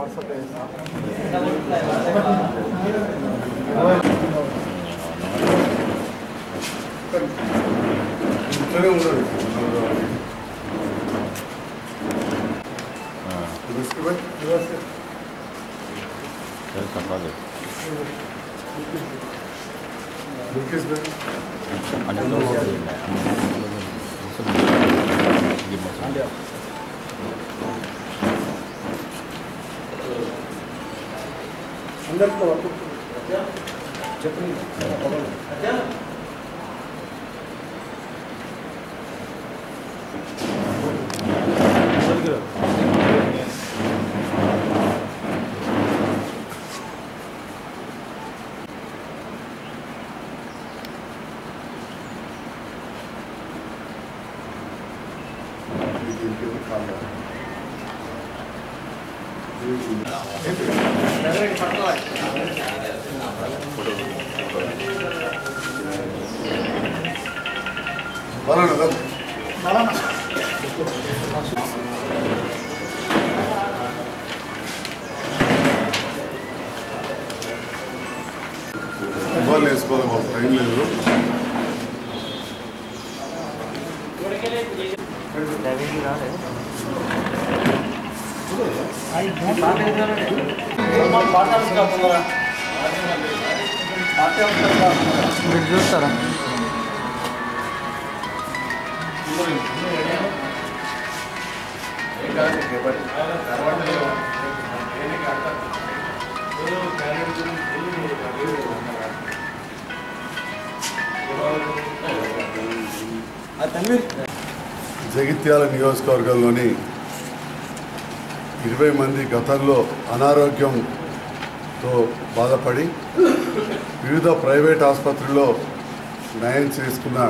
ఇట్లనే ఉన్నది इसके बाद मुकेश भाई బలానా దా. మొబైల్ వేసుకోవాలి మాకు టైం లేదు మీరు చూస్తారా జగిత్యాల నియోజకవర్గంలోని ఇరవై మంది గతంలో అనారోగ్యంతో బాధపడి వివిధ ప్రైవేట్ ఆసుపత్రుల్లో నయం చేసుకున్న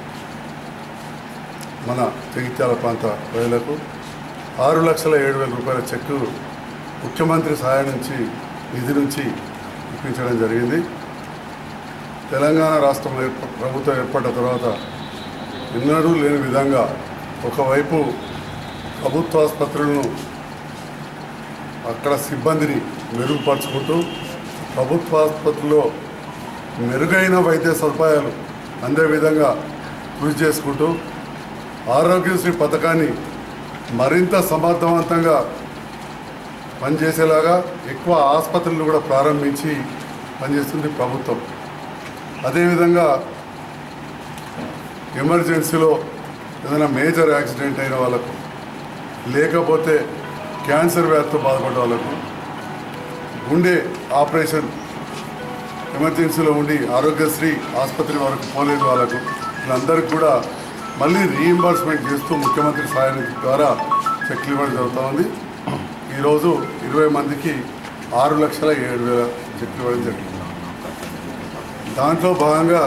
మన జగిత్యాల ప్రాంత ప్రజలకు ఆరు లక్షల ఏడు వేల రూపాయల చెక్కు ముఖ్యమంత్రి సహాయం నుంచి నిధి నుంచి ఇప్పించడం జరిగింది తెలంగాణ రాష్ట్రం ఏర్ప- ప్రభుత్వం ఏర్పడిన తర్వాత ఎన్నడూ లేని విధంగా ఒకవైపు ప్రభుత్వ ఆసుపత్రులను అక్కడ సిబ్బందిని మెరుగుపరుచుకుంటూ ప్రభుత్వ ఆసుపత్రిలో మెరుగైన వైద్య సదుపాయాలు అందే విధంగా కృషి చేసుకుంటూ ఆరోగ్యశ్రీ పథకాన్ని మరింత సమర్థవంతంగా పనిచేసేలాగా ఎక్కువ ఆసుపత్రులు కూడా ప్రారంభించి పనిచేస్తుంది ప్రభుత్వం అదేవిధంగా ఎమర్జెన్సీలో ఏదైనా మేజర్ యాక్సిడెంట్ అయిన వాళ్ళకు లేకపోతే క్యాన్సర్ వ్యాధితో బాధపడే వాళ్ళకు గుండె ఆపరేషన్ ఎమర్జెన్సీలో ఉండి ఆరోగ్యశ్రీ ఆసుపత్రి వరకు పోలేని వాళ్ళకు వీళ్ళందరికీ కూడా మళ్ళీ రీఇంబర్స్మెంట్ చేస్తూ ముఖ్యమంత్రి సహాయం ద్వారా చెక్లు ఇవ్వడం జరుగుతూ ఉంది ఈరోజు ఇరవై మందికి ఆరు లక్షల ఏడు వేల చెక్లు ఇవ్వడం జరిగింది దాంట్లో భాగంగా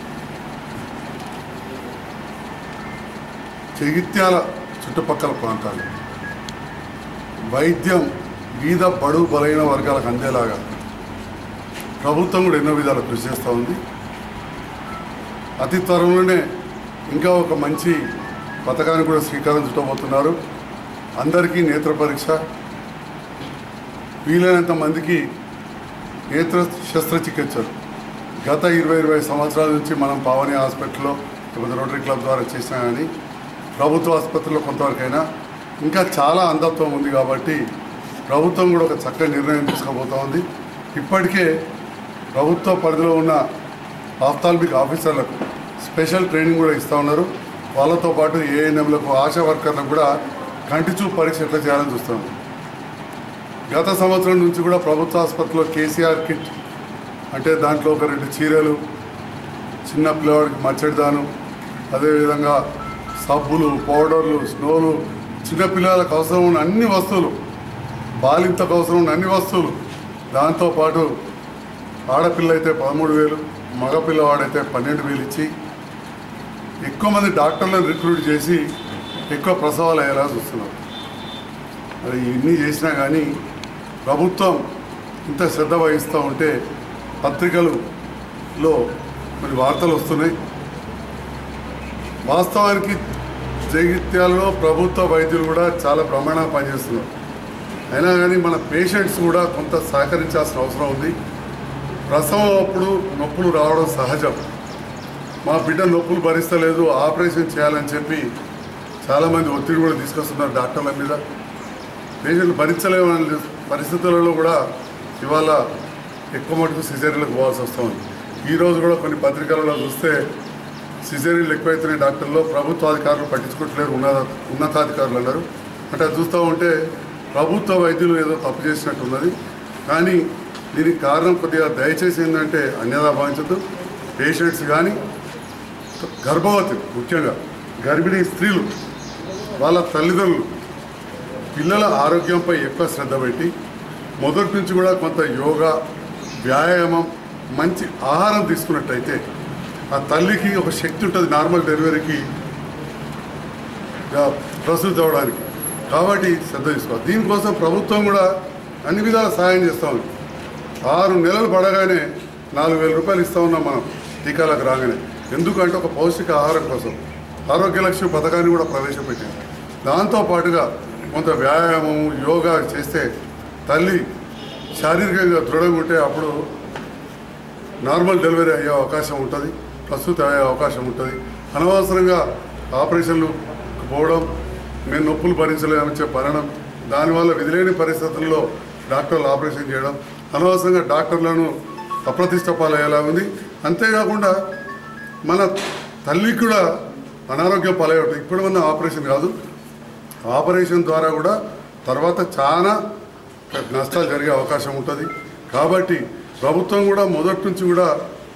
జగిత్యాల చుట్టుపక్కల ప్రాంతాలు వైద్యం వీధ బడు బలైన వర్గాలకు అందేలాగా ప్రభుత్వం కూడా ఎన్నో విధాలు కృషి చేస్తూ ఉంది అతి త్వరలోనే ఇంకా ఒక మంచి పథకానికి కూడా శ్రీకారం చుట్టబోతున్నారు అందరికీ నేత్ర పరీక్ష వీలైనంత మందికి నేత్ర శస్త్రచికిత్సలు గత ఇరవై ఇరవై సంవత్సరాల నుంచి మనం పావని హాస్పిటల్లో లేకపోతే రోటరీ క్లబ్ ద్వారా చేసినా కానీ ప్రభుత్వ ఆసుపత్రిలో కొంతవరకైనా ఇంకా చాలా అంధత్వం ఉంది కాబట్టి ప్రభుత్వం కూడా ఒక చక్కని నిర్ణయం తీసుకోబోతా ఉంది ఇప్పటికే ప్రభుత్వ పరిధిలో ఉన్న ఆఫ్తాల్మిక్ ఆఫీసర్లకు స్పెషల్ ట్రైనింగ్ కూడా ఇస్తూ ఉన్నారు వాళ్ళతో పాటు ఏఎన్ఎంలకు ఆశా వర్కర్లకు కూడా కంటి చూపు పరీక్ష ఎట్లా చేయాలని చూస్తున్నాం గత సంవత్సరం నుంచి కూడా ప్రభుత్వ ఆసుపత్రిలో కేసీఆర్ కిట్ అంటే దాంట్లో ఒక రెండు చీరలు చిన్న పిల్లవాడికి మచ్చడి దానం అదేవిధంగా సబ్బులు పౌడర్లు స్నోలు చిన్న పిల్లలకు అవసరం ఉన్న అన్ని వస్తువులు బాలింతకు అవసరం ఉన్న అన్ని వస్తువులు దాంతోపాటు ఆడపిల్ల అయితే పదమూడు వేలు మగపిల్లవాడైతే పన్నెండు వేలు ఇచ్చి ఎక్కువ మంది డాక్టర్లను రిక్రూట్ చేసి ఎక్కువ ప్రసవాలు అయ్యేలా చూస్తున్నారు మరి ఇన్ని చేసినా కానీ ప్రభుత్వం ఇంత శ్రద్ధ వహిస్తూ ఉంటే పత్రికలలో మరి వార్తలు వస్తున్నాయి వాస్తవానికి జగిత్యాలలో ప్రభుత్వ వైద్యులు కూడా చాలా ప్రమాణంగా పనిచేస్తున్నారు అయినా కానీ మన పేషెంట్స్ కూడా కొంత సహకరించాల్సిన అవసరం ఉంది ప్రసవం అప్పుడు నొప్పులు రావడం సహజం మా బిడ్డ నొప్పులు భరిస్తలేదు ఆపరేషన్ చేయాలని చెప్పి చాలామంది ఒత్తిడి కూడా తీసుకొస్తున్నారు డాక్టర్ల మీద పేషెంట్లు భరించలేని పరిస్థితులలో కూడా ఇవాళ ఎక్కువ మటుకు సిజేరియన్లకు పోవాల్సి వస్తుంది ఈరోజు కూడా కొన్ని పత్రికలలో చూస్తే సిజేరియన్లు ఎక్కువైతున్నాయి డాక్టర్లు ప్రభుత్వ అధికారులు పట్టించుకోవట్లేరు ఉన్నత ఉన్నతాధికారులు అన్నారు అంటే అది చూస్తూ ఉంటే ప్రభుత్వ వైద్యులు ఏదో తప్పు చేసినట్టు ఉన్నది కానీ దీనికి కారణం కొద్దిగా దయచేసి ఏంటంటే అన్యదా భావించద్దు పేషెంట్స్ కానీ గర్భవతి ముఖ్యంగా గర్భిణీ స్త్రీలు వాళ్ళ తల్లిదండ్రులు పిల్లల ఆరోగ్యంపై ఎక్కువ శ్రద్ధ పెట్టి మొదటి నుంచి కూడా కొంత యోగా వ్యాయామం మంచి ఆహారం తీసుకున్నట్టయితే ఆ తల్లికి ఒక శక్తి ఉంటుంది నార్మల్ డెలివరీకి ఆ, ప్రసూతి అవ్వడానికి కాబట్టి శ్రద్ధ తీసుకోవాలి దీనికోసం ప్రభుత్వం కూడా అన్ని విధాల సహాయం చేస్తూ ఉంది ఆరు నెలలు పడగానే నాలుగు వేల రూపాయలు ఇస్తూ ఉన్నాం మనం టీకాలకు రాగానే ఎందుకంటే ఒక పౌష్టిక ఆహారం కోసం ఆరోగ్య లక్ష్యం పథకాన్ని కూడా ప్రవేశపెట్టింది దాంతో పాటుగా కొంత వ్యాయామం యోగా చేస్తే తల్లి శారీరకంగా దృఢంగా ఉంటే అప్పుడు నార్మల్ డెలివరీ అయ్యే అవకాశం ఉంటుంది ప్రస్తుత అయ్యే అవకాశం ఉంటుంది అనవసరంగా ఆపరేషన్లు పోవడం మేము నొప్పులు భరించలేమని చెప్పే పరిణామం దానివల్ల విధిలేని పరిస్థితుల్లో డాక్టర్లు ఆపరేషన్ చేయడం అనవసరంగా డాక్టర్లను అప్రతిష్ట పాలయ్యేలా ఉంది అంతేకాకుండా మన తల్లికి కూడా అనారోగ్యం పాలయ్యే ఇప్పుడు ఉన్న ఆపరేషన్ కాదు ఆపరేషన్ ద్వారా కూడా తర్వాత చాలా నష్టాలు జరిగే అవకాశం ఉంటుంది కాబట్టి ప్రభుత్వం కూడా మొదటి నుంచి కూడా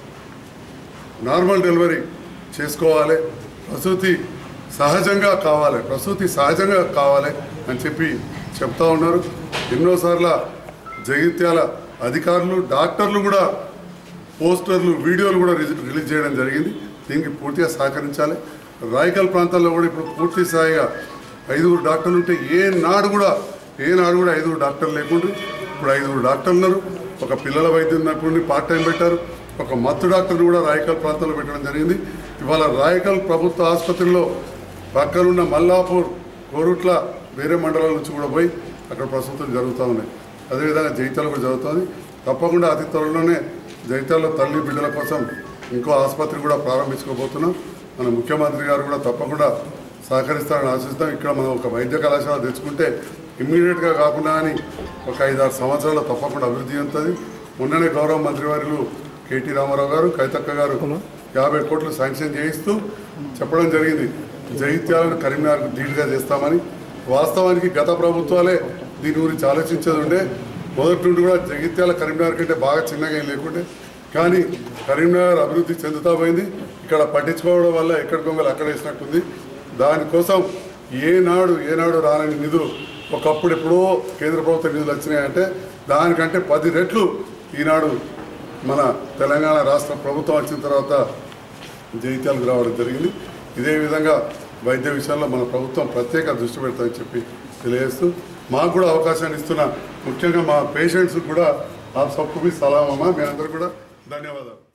నార్మల్ డెలివరీ చేసుకోవాలి ప్రసూతి సహజంగా కావాలి ప్రసూతి సహజంగా కావాలి అని చెప్పి చెప్తా ఉన్నారు ఎన్నోసార్లు జగిత్యాల అధికారులు డాక్టర్లు కూడా పోస్టర్లు వీడియోలు కూడా రిజ- రిలీజ్ చేయడం జరిగింది దీనికి పూర్తిగా సహకరించాలి రాయకల్ ప్రాంతాల్లో కూడా ఇప్పుడు పూర్తి స్థాయిగా ఐదుగురు డాక్టర్లు ఉంటే ఏ నాడు కూడా ఏ నాడు కూడా ఐదుగురు డాక్టర్లు లేకుండా ఇప్పుడు ఐదుగురు డాక్టర్లు ఉన్నారు ఒక పిల్లల వైద్యం నిపుణుడిని పార్ట్ టైం పెట్టారు ఒక మత్తు డాక్టర్ని కూడా రాయకల్ ప్రాంతంలో పెట్టడం జరిగింది ఇవాళ రాయకల్ ప్రభుత్వ ఆసుపత్రిలో పక్కనున్న మల్లాపూర్ కోరుట్ల వేరే మండలాల నుంచి కూడా పోయి అక్కడ ప్రస్తుతం జరుగుతూ ఉన్నాయి అదేవిధంగా జైత్యాలు కూడా జరుగుతుంది తప్పకుండా అతి త్వరలోనే జైత్యాల్లో తల్లి బిడ్డల కోసం ఇంకో ఆసుపత్రి కూడా ప్రారంభించుకోబోతున్నాం మన ముఖ్యమంత్రి గారు కూడా తప్పకుండా సహకరిస్తారని ఆశిస్తాం ఇక్కడ మనం ఒక వైద్య కళాశాల తెచ్చుకుంటే ఇమ్మీడియట్గా కాకుండా అని ఒక ఐదారు సంవత్సరాలు తప్పకుండా అభివృద్ధి చెందుతుంది మొన్ననే గౌరవ మంత్రివర్యులు కేటీ రామారావు గారు కవితక్క గారు యాభై కోట్లు శాంక్షన్ చేయిస్తూ చెప్పడం జరిగింది జగిత్యాలను కరీంనగర్కు ధీటుగా చేస్తామని వాస్తవానికి గత ప్రభుత్వాలే దీని గురించి ఆలోచించేది ఉండే మొదటి నుండి కూడా జగిత్యాల కరీంనగర్ కంటే బాగా చిన్నగా ఏం లేకుండే కానీ కరీంనగర్ అభివృద్ధి చెందుతా పోయింది ఇక్కడ పట్టించుకోవడం వల్ల ఎక్కడ గొంగలు అక్కడ వేసినట్టుంది దానికోసం ఏనాడు ఏనాడు రానని నిధులు ఒకప్పుడు ఎప్పుడో కేంద్ర ప్రభుత్వ నిధులు వచ్చినాయంటే దానికంటే పది రెట్లు ఈనాడు మన తెలంగాణ రాష్ట్ర ప్రభుత్వం వచ్చిన తర్వాత జైత్యాలకు రావడం జరిగింది ఇదే విధంగా వైద్య విషయాల్లో మన ప్రభుత్వం ప్రత్యేక దృష్టి పెడతామని చెప్పి తెలియజేస్తూ మాకు కూడా అవకాశాన్ని ఇస్తున్న ముఖ్యంగా మా పేషెంట్స్ కూడా ఆ సబ్కు మీ సలాం అమ్మా మీ అందరూ కూడా ధన్యవాదాలు